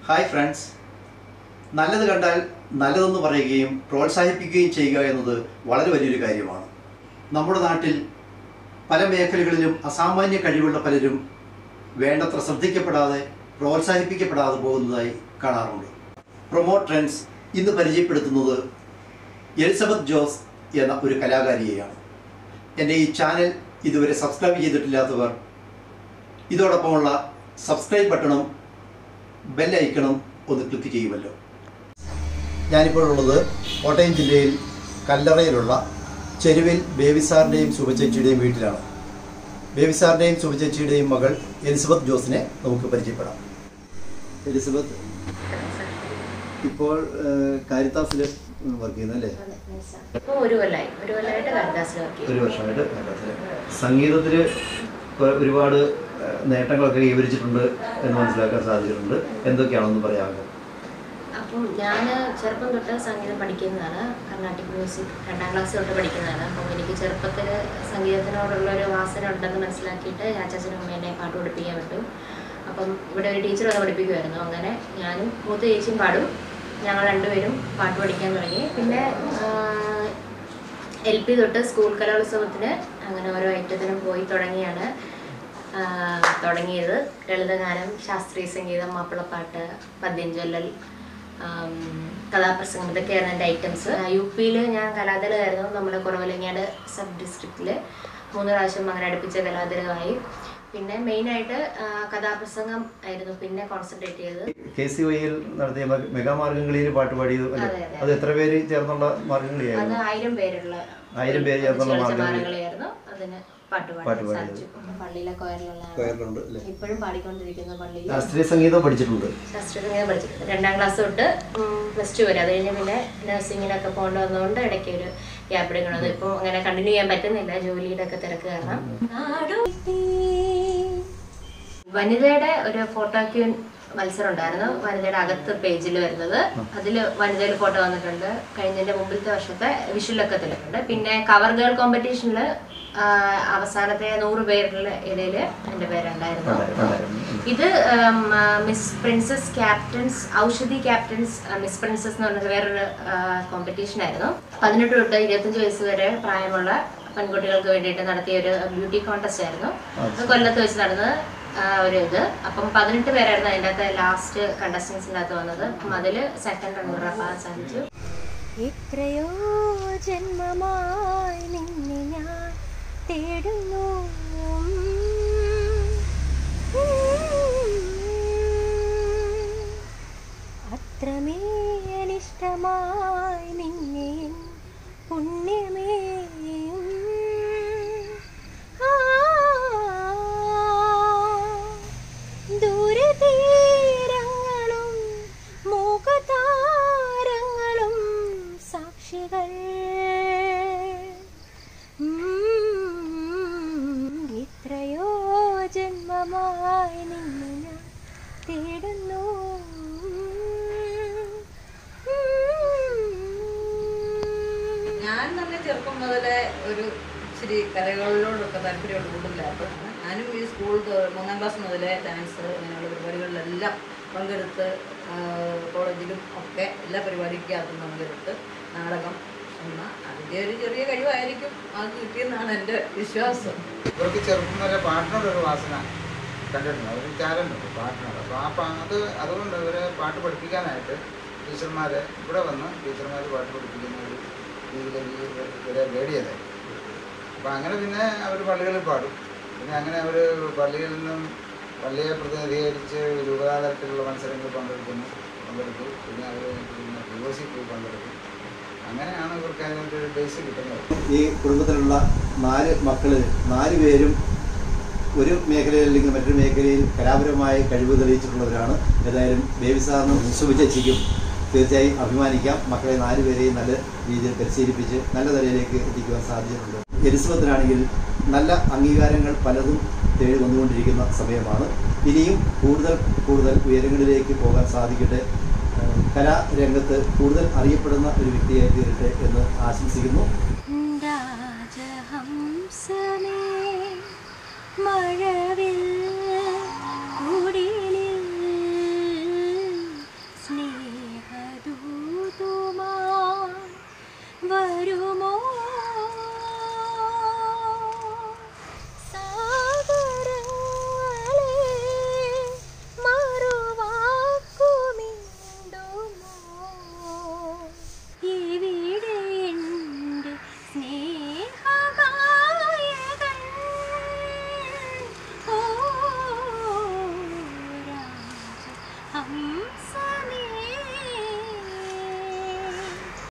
Hi friends നല്ലത് കണ്ടാൽ നല്ലതെന്ന് പറയുകയും പ്രോത്സാഹിപ്പിക്കുകയും ചെയ്യുക എന്നത് വളരെ വലിയൊരു കാര്യമാണ് നമ്മുടെ നാട്ടിൽ പല മേഖലകളിലും അസാമാന്യ കഴിവുള്ള പലരും വേണ്ടത്ര ശ്രദ്ധിക്കപ്പെടാതെ പ്രോത്സാഹിപ്പിക്കപ്പെടാതെ പോകുന്നതായി കാണാറുണ്ട് പ്രൊമോട്ട് ട്രെൻഡ്സ് ഇന്ന് പരിചയപ്പെടുത്തുന്നത് എലിസബത്ത് ജോസ് എന്ന ഒരു കലാകാരിയെയാണ് എൻ്റെ ഈ ചാനൽ ഇതുവരെ സബ്സ്ക്രൈബ് ചെയ്തിട്ടില്ലാത്തവർ ഇതോടൊപ്പമുള്ള സബ്സ്ക്രൈബ് ബട്ടണും ബെല്ലൈക്കണും ഒന്ന് ക്ലിക്ക് ചെയ്യുമല്ലോ ഞാനിപ്പോൾ ഉള്ളത് കോട്ടയം ജില്ലയിൽ കല്ലറയിലുള്ള ചെരുവിൽ ബേബിസാറിൻ്റെയും ശുഭചേച്ചിയുടെയും വീട്ടിലാണ് ബേബിസാറിൻ്റെയും ശുഭചേച്ചിയുടെയും മകൾ എലിസബത്ത് ജോസിനെ നമുക്ക് പരിചയപ്പെടാം എലിസബത്ത് ഇപ്പോൾ കാരിത്താസിൽ വർക്ക് ചെയ്യുന്നല്ലേ ഇപ്പൊ ഒരു കൊല്ലായി ഒരു കൊല്ലമായിട്ട് കാരിദാസിൽ വർക്ക് ചെയ്യും ഒരു വർഷമായിട്ട് കാരിത്താസിൽ സംഗീതത്തിൽ ഒരുപാട് ഏഹ്, നേട്ടങ്ങളൊക്കെ കൈവരിച്ചിട്ടുണ്ട് എന്ന് മനസ്സിലാക്കാൻ സാധിച്ചിട്ടുണ്ട് എന്തൊക്കെയാണെന്ന് പറയാമോ അപ്പം ഞാൻ ചെറുപ്പം തൊട്ട് സംഗീതം പഠിക്കുന്നതാണ് കർണാട്ടിക് മ്യൂസിക് രണ്ടാം ക്ലാസ് തൊട്ട് പഠിക്കുന്നതാണ് അപ്പം എനിക്ക് ചെറുപ്പത്തിൽ സംഗീതത്തിനോടുള്ള ഒരു വാസന ഉണ്ടെന്ന് മനസ്സിലാക്കിയിട്ട് ചാച്ചനും അമ്മേനെ പാട്ട് പഠിപ്പിക്കാൻ വിട്ടു അപ്പം ഇവിടെ ഒരു ടീച്ചർ വന്ന് പഠിപ്പിക്കുമായിരുന്നു അങ്ങനെ ഞാനും മൂത്ത ചേച്ചിയും പാടും ഞങ്ങൾ രണ്ടുപേരും പാട്ട് പഠിക്കാൻ തുടങ്ങി പിന്നെ എൽ പി തൊട്ട് സ്കൂൾ കലോത്സവത്തിന് അങ്ങനെ ഓരോ ഐറ്റത്തിനും പോയി തുടങ്ങിയാണ് ആ, തുടങ്ങിയത് ലളിതഗാനം ശാസ്ത്രീയ സംഗീതം മാപ്പിളപ്പാട്ട് പദ്യം ചൊല്ലൽ ആം, കഥാപ്രസംഗം ഇതൊക്കെയായിരുന്നു എൻ്റെ ഐറ്റംസ് യു പിയിൽ ഞാൻ കലാതിലകമായിരുന്നു നമ്മുടെ കുറവലങ്ങാട് സബ് ഡിസ്ട്രിക്റ്റിൽ മൂന്ന് പ്രാവശ്യം അങ്ങനെ അടുപ്പിച്ച കലാതിലകമായി പിന്നെ മെയിനായിട്ട് കഥാപ്രസംഗം ആയിരുന്നു പിന്നെ കോൺസെൻട്രേറ്റ് ചെയ്തത് കെ സി വൈയിൽ നടത്തിയ മെ- മെഗാ മാർഗംകളിയിൽ പാട്ട് പാടിയത് അല്ലേ അതെ, അതെ. അത് എത്ര പേര് ചേർന്നുള്ള അത് മാർഗംകളിയായിരുന്നു ആയിരം പേരുള്ള ആയിരം പേര് ചേർന്നുള്ള മാർഗംകളി മാർഗംകളിയായിരുന്നു അതിന് പാട്ട് പാട്ട് പാടാൻ പാടിയത്. സാധിച്ചു പള്ളിയിലെ കൊയറിലുള്ള കൊയറിലുണ്ട് അല്ലേ ഇപ്പോഴും പാടിക്കൊണ്ടിരിക്കുന്ന പള്ളിയിൽ ശാസ്ത്രീയ സംഗീതം പഠിച്ചിട്ടുണ്ട് ശാസ്ത്രീയ സംഗീതം പഠിച്ചിട്ടുണ്ട് രണ്ടാം ക്ലാസ് തൊട്ട് പ്ലസ് ടു വരെ അത് കഴിഞ്ഞ് പിന്നെ നഴ്സിങ്ങിനൊക്കെ പോകേണ്ടി വന്നതുകൊണ്ട് ഇടയ്ക്ക് ഒരു ഗ്യാപ്പ് എടുക്കണത് ഇപ്പോൾ അങ്ങനെ കണ്ടിന്യൂ ചെയ്യാൻ പറ്റുന്നില്ല ജോലിയുടെ ഒക്കെ തിരക്ക് കാരണം വനിതയുടെ ഒരു ഫോട്ടോക്യൂൻ മത്സരം ഉണ്ടായിരുന്നു വനിതയുടെ അകത്ത് പേജിൽ വരുന്നത് അതിൽ വനിതയിൽ ഫോട്ടോ വന്നിട്ടുണ്ട് കഴിഞ്ഞതിന്റെ മുമ്പിലത്തെ വർഷത്തെ വിഷുലൊക്കെ തിലക്കുണ്ട് പിന്നെ കവർ ഗേൾ കോമ്പറ്റീഷനിൽ അവസാനത്തെ നൂറ് പേരുടെ ഇടയിൽ എൻ്റെ പേരുണ്ടായിരുന്നു ഉണ്ടായിരുന്നു. ഇത് മിസ് പ്രിൻസസ് ക്യാപ്റ്റൻസ് ഔഷധി ക്യാപ്റ്റൻസ് മിസ് പ്രിൻസസ് എന്ന് പറഞ്ഞ വേറൊരു കോമ്പറ്റീഷൻ ആയിരുന്നു പതിനെട്ട് തൊട്ട് ഇരുപത്തഞ്ച് വയസ്സ് വരെ പ്രായമുള്ള പെൺകുട്ടികൾക്ക് വേണ്ടിയിട്ട് നടത്തിയ ഒരു ബ്യൂട്ടി കോൺടെസ്റ്റ് ആയിരുന്നു അത് കൊല്ലത്ത് വെച്ച് നടന്നത് ആ, ഒരു ഇത് അപ്പം പതിനെട്ട് പേരായിരുന്നു അതിൻ്റെ അകത്ത് ലാസ്റ്റ് കണ്ടസ്റ്റൻസിൻ്റെ അകത്ത് വന്നത് അപ്പം അതിൽ സെക്കൻഡ് റണ്ണർ സാധിച്ചു എത്രയോ ജന്മമായി നിന്നെ ഞാൻ തേടുന്നു അത്രമേലിഷ്ടമായി നിന്നെ എൻ പുണ്യമേ ആ ദൂരതീരങ്ങളും മൂകതാരങ്ങളും സാക്ഷികൾ ഉം, എത്രയോ ജന്മമായി നിന്നെ ഞാൻ തേടുന്നു ഞാൻ തന്നെ ചെറുപ്പം മുതലേ ഒരു ഇച്ചിരി കലകളിലോടൊക്കെ താല്പര്യമുള്ള കൂടുതലായിരുന്നു ഞാനും ഈ സ്കൂൾ തൊ- മൂന്നാം ക്ലാസ് മുതലേ ഡാൻസ് അങ്ങനെയുള്ള പരിപാടികളിലെല്ലാം പങ്കെടുത്ത് ആ, കോളേജിലും ഒക്കെ എല്ലാ പരിപാടിക്കകത്തും പങ്കെടുത്ത് നാടകം എന്ന അതിൻ്റെ ഒരു ചെറിയ കഴിവായിരിക്കും അത് കിട്ടിയെന്നാണ് എൻ്റെ വിശ്വാസം ഇവർക്ക് ചെറുപ്പം വരെ പാട്ടിനോടൊരു വാസന കണ്ടിട്ടുണ്ട് ഒരു ടാലൻ്റ് ഉണ്ട് പാട്ടിനോട് അപ്പോൾ ആ പാ അത് അതുകൊണ്ട് ഇവരെ പാട്ട് പഠിപ്പിക്കാനായിട്ട് ടീച്ചർമാർ ഇവിടെ വന്ന് ടീച്ചർമാർ പാട്ട് പഠിപ്പിക്കുന്ന ഒരു രീതിയിലേക്ക് ഇവർ- ഇവരെ ഗൈഡ് അപ്പോൾ അങ്ങനെ പിന്നെ അവർ പള്ളികളിൽ പാടും പിന്നെ അങ്ങനെ അവർ പള്ളിയിൽ നിന്നും പള്ളിയെ പ്രതിനിധീകരിച്ച് രൂപതാതലത്തിലുള്ള മത്സരങ്ങൾ പങ്കെടുക്കുന്നു പങ്കെടുത്തു പിന്നെ അവർ പിന്നെ പി ഒ സി പോയി പങ്കെടുക്കും അങ്ങനെയാണ് ഇവർക്ക് അതിനൊരു ബേസ് കിട്ടുന്നത് ഈ കുടുംബത്തിലുള്ള നാല് മക്കള് നാല് പേരും ഒരു മേഖലയിൽ അല്ലെങ്കിൽ മറ്റൊരു മേഖലയിൽ കലാപരമായ കഴിവ് തെളിയിച്ചിട്ടുള്ളവരാണ് ഏതായാലും ബേബി സാറിനും ശുഭചേച്ചിക്കും തീർച്ചയായും അഭിമാനിക്കാം മക്കളെ നാലുപേരെയും നല്ല രീതിയിൽ പരിശീലിപ്പിച്ച് നല്ല നിലയിലേക്ക് എത്തിക്കുവാൻ സാധിച്ചിട്ടുണ്ട് എലിസബത്തിനാണെങ്കിൽ നല്ല അംഗീകാരങ്ങൾ പലതും തേടി വന്നുകൊണ്ടിരിക്കുന്ന സമയമാണ് ഇനിയും കൂടുതൽ കൂടുതൽ ഉയരങ്ങളിലേക്ക് പോകാൻ സാധിക്കട്ടെ ഏഹ് കലാരംഗത്ത് കൂടുതൽ അറിയപ്പെടുന്ന ഒരു വ്യക്തിയായി തീരട്ടെ എന്ന് ആശംസിക്കുന്നു